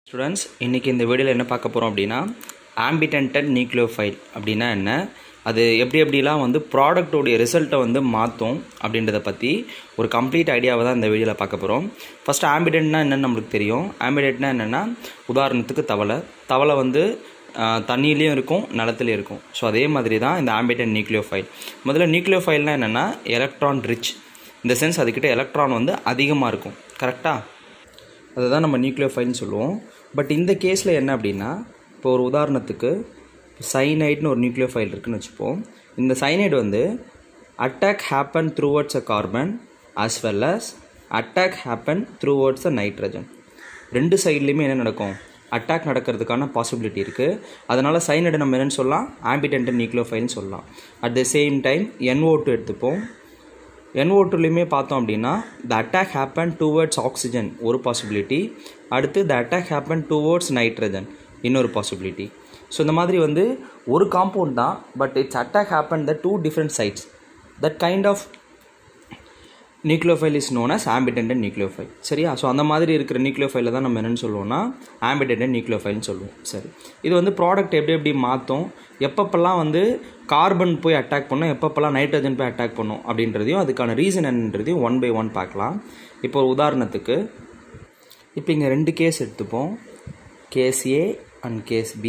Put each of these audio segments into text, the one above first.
students இன்றைக்கி இந்த வீடியோவில் என்ன பார்க்க போகிறோம் அப்படின்னா ஆம்பிடென்டட் நியூக்ளியோஃபைல் அப்படின்னா என்ன அது எப்படி எப்படிலாம் வந்து ப்ராடக்டோடைய ரிசல்ட்டை வந்து மாற்றும் அப்படின்றத பற்றி ஒரு கம்ப்ளீட் ஐடியாவை தான் இந்த வீடியோவில் பார்க்க போகிறோம் ஃபஸ்ட்டு ஆம்பிடென்ட்னா என்னென்னு நம்மளுக்கு தெரியும் ஆம்பிடென்ட்னா என்னென்னா உதாரணத்துக்கு தவளை தவளை வந்து ஆஹ், தண்ணியிலையும் இருக்கும் நிலத்துலையும் இருக்கும் ஸோ அதே மாதிரி தான் இந்த ஆம்பிடென்ட் நியூக்ளியோஃபைல் முதல்ல நியூக்ளியோஃபைல்னால் என்னென்னா எலக்ட்ரான் ரிச் இந்த சென்ஸ் அதுக்கிட்ட எலக்ட்ரான் வந்து அதிகமாக இருக்கும் கரெக்டாக அதை தான் நம்ம நியூக்ளியோஃபைல்னு சொல்லுவோம் பட் இந்த கேஸில் என்ன அப்படின்னா இப்போ ஒரு உதாரணத்துக்கு சைனைட்னு ஒரு நியூக்ளியோஃபைல் இருக்குன்னு வச்சுப்போம் இந்த சைனைடு வந்து attack happen towards uh carbon as well as attack happen towards uh nitrogen ரெண்டு சைட்லேயுமே என்ன நடக்கும் அட்டாக் நடக்கிறதுக்கான பாசிபிலிட்டி இருக்குது அதனால் சைனைடை நம்ம என்னன்னு சொல்லலாம் ஆம்பிடென்ட் நியூக்ளியோஃபைல்னு சொல்லலாம் at the same time NO2 two எடுத்துப்போம் NO2 டூலையுமே பார்த்தோம் அப்படின்னா the attack happen towards oxygen ஒரு பாசிபிலிட்டி அடுத்து the attack happen towards nitrogen இன்னொரு பாசிபிலிட்டி ஸோ இந்த மாதிரி வந்து ஒரு காம்பவுண்ட் தான் but it's attack happen the two different sides that kind of nucleophile is known as ambident nucleophile சரியா so அந்த மாதிரி இருக்கிற நியூக்ளியோஃபைல தான் நம்ம என்னென்னு சொல்லுவோம்னா ஆம்பிடென்ட் நியூக்ளியோஃபைல்னு சொல்லுவோம் சரி இது வந்து ப்ராடக்ட் எப்படி எப்படி மாற்றும் எப்பப்பெல்லாம் வந்து கார்பன் போய் அட்டாக் பண்ணும் எப்பப்பெல்லாம் நைட்ரஜன் போய் அட்டாக் பண்ணும் அப்படின்றதையும் அதுக்கான ரீசன் என்னன்றதையும் ஒன் பை ஒன் பார்க்கலாம் இப்போ ஒரு உதாரணத்துக்கு இப்போ இங்கே ரெண்டு கேஸ் எடுத்துப்போம் case A and case B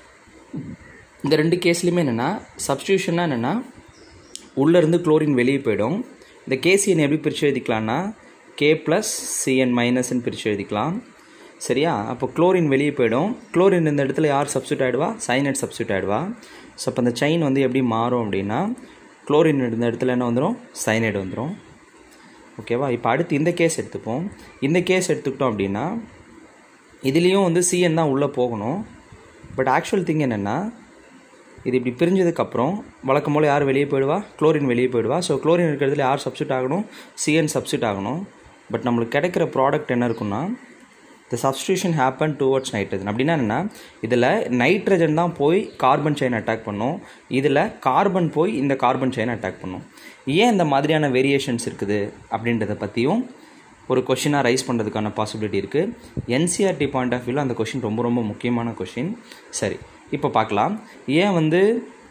இந்த ரெண்டு கேஸ்லையுமே என்னென்னா சப்ஸ்டியூஷன்னா என்னென்னா உள்ளேருந்து குளோரின் வெளியே போயிடும் இந்த கேசிஎன் எப்படி பிரித்து எழுதிக்கலாம்னா கே ப்ளஸ் சிஎன் மைனஸ்ன்னு பிரித்து எழுதிக்கலாம் சரியா அப்போ குளோரின் வெளியே போயிடும் குளோரின் இந்த இடத்துல யார் சப்ஸ்டியூட் ஆகிடுவா சைனட் சப்ஸ்டியூட் ஆகிடுவா ஸோ அப்போ அந்த செயின் வந்து எப்படி மாறும் அப்படின்னா குளோரின் இந்த இடத்துல என்ன வந்துடும் சைனைடு வந்துடும் ஓகேவா இப்போ அடுத்து இந்த கேஸ் எடுத்துப்போம் இந்த கேஸ் எடுத்துக்கிட்டோம் அப்படின்னா இதுலேயும் வந்து சிஎன் தான் உள்ளே போகணும் பட் ஆக்சுவல் திங் என்னென்னா இது இப்படி பிரிஞ்சதுக்கப்புறம் வழக்கம் போல் யார் வெளியே போயிடுவா குளோரின் வெளியே போயிடுவா ஸோ குளோரின் இருக்கிறதுல யார் சப்ஸ்டியூட் ஆகணும் சிஎன் சப்ஸ்டியூட் ஆகணும் பட் நம்மளுக்கு கிடைக்கிற ப்ராடக்ட் என்ன இருக்குன்னா the substitution happen towards nitrogen அப்படின்னா என்னென்னா இதில் நைட்ரஜன் தான் போய் கார்பன் செயின் அட்டாக் பண்ணும் இதில் கார்பன் போய் இந்த கார்பன் செயின் அட்டாக் பண்ணும் ஏன் இந்த மாதிரியான வேரியேஷன்ஸ் இருக்குது அப்படின்றத பற்றியும் ஒரு கொஷினாக ரைஸ் பண்ணுறதுக்கான பாசிபிலிட்டி இருக்குது என்சிஆர்டி பாயிண்ட் ஆஃப் வியூவில் அந்த கொஷின் ரொம்ப ரொம்ப முக்கியமான கொஷின் சரி இப்போ பார்க்கலாம் ஏன் வந்து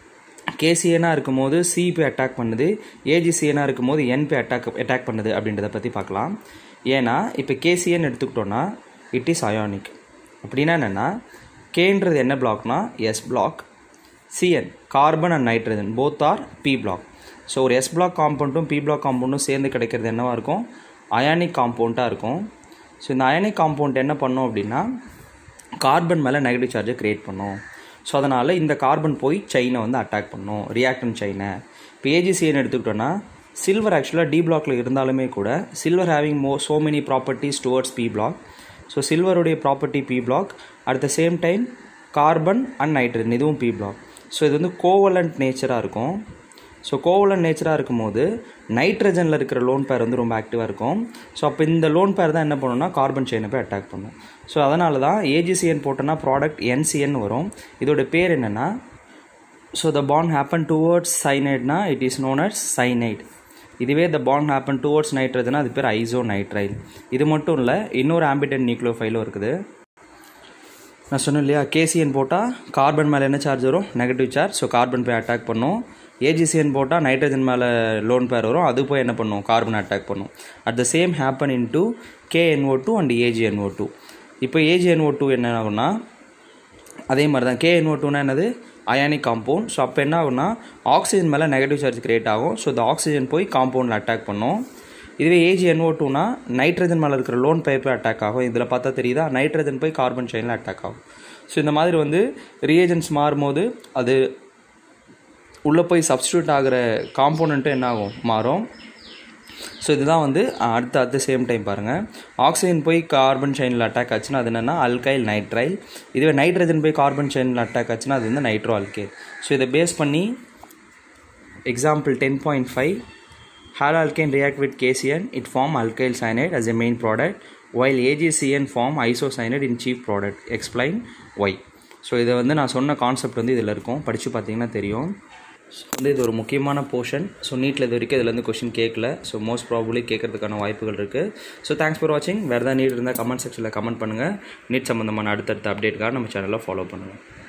கேசிஎனாக இருக்கும்போது சி போய் அட்டாக் பண்ணுது ஏஜிசிஎனாக இருக்கும்போது என் போய் அட்டாக் அட்டாக் பண்ணுது அப்படின்றத பற்றி பார்க்கலாம் ஏன்னா இப்போ கேசிஎன் எடுத்துக்கிட்டோன்னா இட் இஸ் அயானிக் அப்படின்னா என்னென்னா கேன்றது என்ன பிளாக்னா S block CN carbon and nitrogen both are P block so ஒரு எஸ் பிளாக் காம்பவுண்டும் பி பிளாக் காம்பவுண்டும் சேர்ந்து கிடைக்கிறது என்னவா இருக்கும் அயானிக் காம்பவுண்ட்டாக இருக்கும் ஸோ இந்த அயானிக் காம்பவுண்ட் என்ன பண்ணும் அப்படின்னா கார்பன் மேலே நெகட்டிவ் சார்ஜை க்ரியேட் பண்ணும் ஸோ அதனால் இந்த கார்பன் போய் செயினை வந்து அட்டாக் பண்ணும் ரியாக்டன் செயினை இப்போ ஏஜிசிஎன் எடுத்துக்கிட்டோன்னா சில்வர் ஆக்சுவலாக டி பிளாக்ல இருந்தாலுமே கூட silver having more so many properties towards P block so சில்வருடைய property P block at the same time carbon and nitrogen இதுவும் பி பிளாக் ஸோ இது வந்து கோவலண்ட் நேச்சராக இருக்கும் ஸோ கோவலன் நேச்சராக இருக்கும்போது நைட்ரஜனில் இருக்கிற லோன் பேர் வந்து ரொம்ப ஆக்டிவாக இருக்கும் ஸோ அப்போ இந்த லோன் பேர் தான் என்ன பண்ணுன்னா கார்பன் செயினை போய் அட்டாக் பண்ணும் ஸோ அதனால தான் ஏஜிசிஎன் போட்டோன்னா ப்ராடக்ட் என்சிஎன் வரும் இதோட பேர் என்னென்னா so the bond happen towards சைனைட்னா it is known as cyanide இதுவே த பாண்ட் ஹேப்பன் டுவர்ட்ஸ் நைட்ரஜனா அது பேர் ஐசோ நைட்ரைல் இது மட்டும் இல்லை இன்னொரு ஆம்பிடென்ட் நியூக்ளியோஃபைலும் இருக்குது நான் சொன்னேன் இல்லையா கேசிஎன் போட்டால் கார்பன் மேலே என்ன சார்ஜ் வரும் நெகட்டிவ் சார்ஜ் ஸோ கார்பன் போய் அட்டாக் பண்ணும் ஏஜிசிஎன் போட்டால் நைட்ரஜன் மேலே லோன் பேர் வரும் அது போய் என்ன பண்ணும் கார்பன் அட்டாக் பண்ணும் at the same happen in two KNO two and AgNO two இப்போ ஏஜிஎன்ஓ டூ என்ன ஆகும்னா அதே மாதிரி தான் கேஎன்ஓ டூனா என்னது அயானிக் காம்பவுண்ட் ஸோ அப்போ என்ன ஆகும்னா ஆக்சிஜன் மேலே நெகட்டிவ் சார்ஜ் கிரியேட் ஆகும் ஸோ இந்த ஆக்சிஜன் போய் காம்பவுண்டில் அட்டாக் பண்ணும் இதுவே ஏஜிஎன்ஓ டூனா நைட்ரஜன் மேலே இருக்கிற லோன் பைப்பில் அட்டாக் ஆகும் இதில் பார்த்தா தெரியுதா நைட்ரஜன் போய் கார்பன் செயினில் அட்டாக் ஆகும் ஸோ இந்த மாதிரி வந்து ரியேஜன்ஸ் மாறும்போது அது உள்ளே போய் சப்ஸ்டியூட் ஆகிற காம்போனண்ட்டும் என்ன ஆகும் மாறும் ஸோ இதுதான் வந்து அடுத்த அட் த சேம் டைம் பாருங்கள் ஆக்சிஜன் போய் கார்பன் செயினில் அட்டாக் ஆச்சுன்னா அது என்னென்னா அல்கைல் நைட்ரைல் இதுவே நைட்ரஜன் போய் கார்பன் செயினில் அட்டாக் ஆச்சுன்னா அது வந்து நைட்ரோ அல்கைல் ஸோ இதை பேஸ் பண்ணி example ten point five halo alkane react with KCN it form alkyl cyanide as a main product while AgCN form isocyanide in cheap product explain why so இதை வந்து நான் சொன்ன concept வந்து இதில் இருக்கும் படித்து பார்த்தீங்கன்னா தெரியும் ஸோ வந்து இது ஒரு முக்கியமான போர்ஷன் ஸோ நீட்டில் இது வரைக்கும் இதுலேருந்து கொஷின் கேட்கல ஸோ மோஸ்ட் ப்ராபப்ளி கேட்கறதுக்கான வாய்ப்புகள் இருக்குது ஸோ தேங்க்ஸ் ஃபார் வாட்சிங் வேறு ஏதாவது நீட் இருந்தால் கமெண்ட் செக்ஷனில் கமெண்ட் பண்ணுங்கள் நீட் சம்மந்தமான அடுத்தடுத்த அப்டேட்டுக்காக நம்ம சேனலில் ஃபாலோ பண்ணுங்கள்